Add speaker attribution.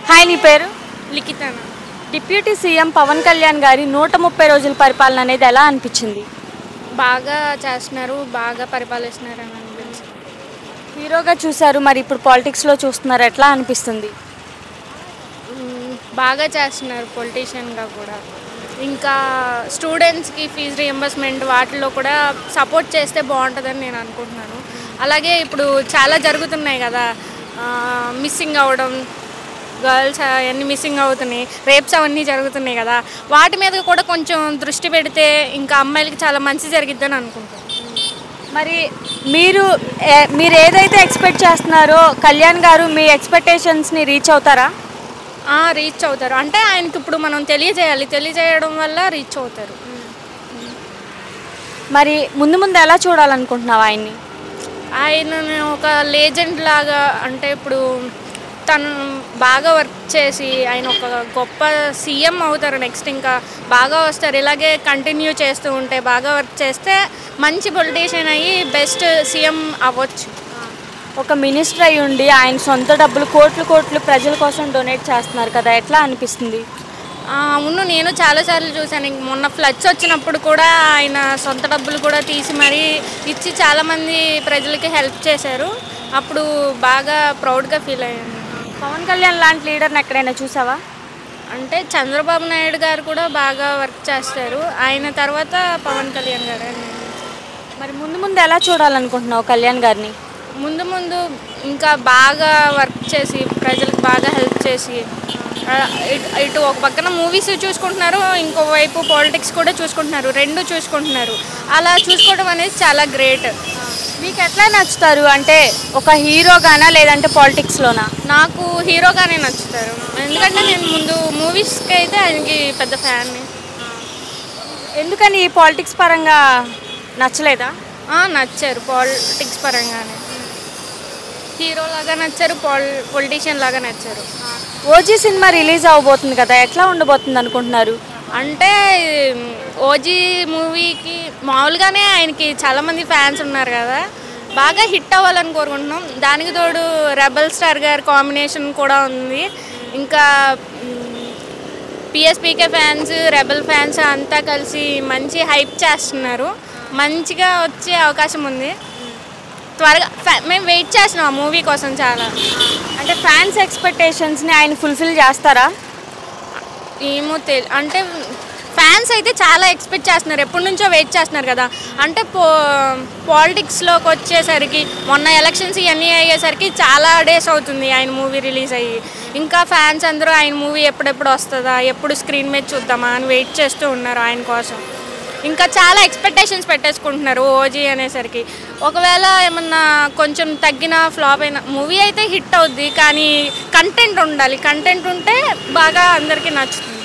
Speaker 1: hi నీ పేరు
Speaker 2: Likhitana
Speaker 1: deputy CM Pawan Kalyan గారి నూట ముప్పై రోజుల పరిపాలన అనేది ఎలా అనిపించింది
Speaker 2: బాగా చేస్తున్నారు బాగా పరిపాలిస్తున్నారు అని అనిపించింది
Speaker 1: హీరోగా చూశారు మరి ఇప్పుడు పాలిటిక్స్లో చూస్తున్నారు ఎట్లా అనిపిస్తుంది
Speaker 2: మ్మ్, బాగా చేస్తున్నారు పొలిటీషియన్గా కూడా ఇంకా స్టూడెంట్స్కి ఫీజు రియంబర్స్మెంట్ వాటిలో కూడా సపోర్ట్ చేస్తే బాగుంటుందని నేను అనుకుంటున్నాను అలాగే ఇప్పుడు చాలా జరుగుతున్నాయి కదా మిస్సింగ్ అవ్వడం గర్ల్స్ అవన్నీ మిస్సింగ్ అవుతున్నాయి రేప్స్ అవన్నీ జరుగుతున్నాయి కదా వాటి మీద కూడా కొంచెం దృష్టి పెడితే ఇంకా అమ్మాయిలకి చాలా మంచి జరిగిద్దని అనుకుంటున్నాను
Speaker 1: మరి మీరు ఏ- మీరు ఏదైతే ఎక్స్పెక్ట్ చేస్తున్నారో కళ్యాణ్ గారు మీ ఎక్స్పెక్టేషన్స్ని రీచ్ అవుతారా
Speaker 2: రీచ్ అవుతారు అంటే ఆయనకి ఇప్పుడు మనం తెలియజేయాలి తెలియజేయడం వల్ల రీచ్ అవుతారు
Speaker 1: మరి ముందు ముందు ఎలా చూడాలనుకుంటున్నావు ఆయన్ని
Speaker 2: ఆయన ఒక లేజెండ్ లాగా అంటే ఇప్పుడు తను బాగా వర్క్ చేసి ఆయన ఒక గొప్ప సీఎం అవుతారు నెక్స్ట్ ఇంకా బాగా వస్తారు ఇలాగే కంటిన్యూ చేస్తూ ఉంటే బాగా వర్క్ చేస్తే మంచి పొలిటీషియన్ అయ్యి బెస్ట్ సీఎం అవ్వచ్చు
Speaker 1: ఒక మినిస్టర్ అయి ఉండి ఆయన సొంత డబ్బులు కోట్లు కోట్లు ప్రజల కోసం డొనేట్ చేస్తున్నారు కదా ఎట్లా అనిపిస్తుంది
Speaker 2: ఆ, అవును నేను చాలాసార్లు చూశాను ఇంక మొన్న ఫ్లడ్స్ వచ్చినప్పుడు కూడా ఆయన సొంత డబ్బులు కూడా తీసి మరీ ఇచ్చి చాలామంది ప్రజలకి హెల్ప్ చేశారు అప్పుడు బాగా ప్రౌడ్గా ఫీల్ అయ్యాను
Speaker 1: పవన్ కళ్యాణ్ లాంటి లీడర్ని ఎక్కడైనా చూసావా
Speaker 2: అంటే చంద్రబాబు నాయుడు గారు కూడా బాగా వర్క్ చేస్తారు ఆయన తర్వాత పవన్ కళ్యాణ్ గారు అని
Speaker 1: మరి ముందు ముందు ఎలా చూడాలనుకుంటున్నావు కళ్యాణ్ గారిని
Speaker 2: ముందు ముందు ఇంకా బాగా వర్క్ చేసి ప్రజలకు బాగా హెల్ప్ చేసి ఆ, ఇటు- ఇటు ఒక పక్కన మూవీస్ చూసుకుంటున్నారు ఇంకో వైపు పాలిటిక్స్ కూడా చూసుకుంటున్నారు రెండు చూసుకుంటున్నారు అలా చూసుకోవడం అనేది చాలా గ్రేట్
Speaker 1: మీకు ఎట్లా నచ్చుతారు అంటే ఒక హీరోగానా లేదంటే పాలిటిక్స్లోనా
Speaker 2: నాకు హీరోగానే నచ్చుతారు ఎందుకంటే నేను ముందు మూవీస్కి అయితే ఆయనకి పెద్ద ఫ్యాన్ని
Speaker 1: ఎందుకని ఈ పాలిటిక్స్ పరంగా నచ్చలేదా
Speaker 2: నచ్చారు పాలిటిక్స్ పరంగానే హీరో లాగా నచ్చారు పాల్ పొలిటీషియన్ లాగా నచ్చారు
Speaker 1: ఓజీ సినిమా రిలీజ్ అవ్వబోతుంది కదా ఎట్లా ఉండబోతుంది అనుకుంటున్నారు
Speaker 2: అంటే ఓజీ మూవీకి మామూలుగానే ఆయనకి చాలామంది ఫ్యాన్స్ ఉన్నారు కదా బాగా హిట్ అవ్వాలని కోరుకుంటున్నాం దానికి తోడు రెబల్ స్టార్ గారి కాంబినేషన్ కూడా ఉంది ఇంకా పిఎస్పీకే ఫ్యాన్స్ రెబల్ ఫ్యాన్స్ అంతా కలిసి మంచి హైప్ చేస్తున్నారు మంచిగా వచ్చే అవకాశం ఉంది త్వరగా ఫ్యా- మేము వెయిట్ చేస్తున్నాం ఆ మూవీ కోసం చాలా
Speaker 1: అంటే ఫ్యాన్స్ ఎక్స్పెక్టేషన్స్ని ఆయన ఫుల్ఫిల్ చేస్తారా
Speaker 2: ఏమో తెలి అంటే ఫ్యాన్స్ అయితే చాలా ఎక్స్పెక్ట్ చేస్తున్నారు ఎప్పటి నుంచో వెయిట్ చేస్తున్నారు కదా అంటే పో పాలిటిక్స్లోకి వచ్చేసరికి మొన్న ఎలక్షన్స్ ఇవన్నీ అయ్యేసరికి చాలా డేస్ అవుతుంది ఆయన మూవీ రిలీజ్ అయ్యి ఇంకా ఫ్యాన్స్ అందరూ ఆయన మూవీ ఎప్పుడెప్పుడు వస్తుందా ఎప్పుడు స్క్రీన్ మీద చూద్దామా అని వెయిట్ చేస్తూ ఉన్నారు ఆయన కోసం ఇంకా చాలా ఎక్స్పెక్టేషన్స్ పెట్టేసుకుంటున్నారు ఓజీ అనేసరికి ఒకవేళ ఏమన్నా కొంచెం తగ్గిన ఫ్లాప్ అయిన మూవీ అయితే హిట్ అవుద్ది కానీ కంటెంట్ ఉండాలి కంటెంట్ ఉంటే బాగా అందరికీ నచ్చుతుంది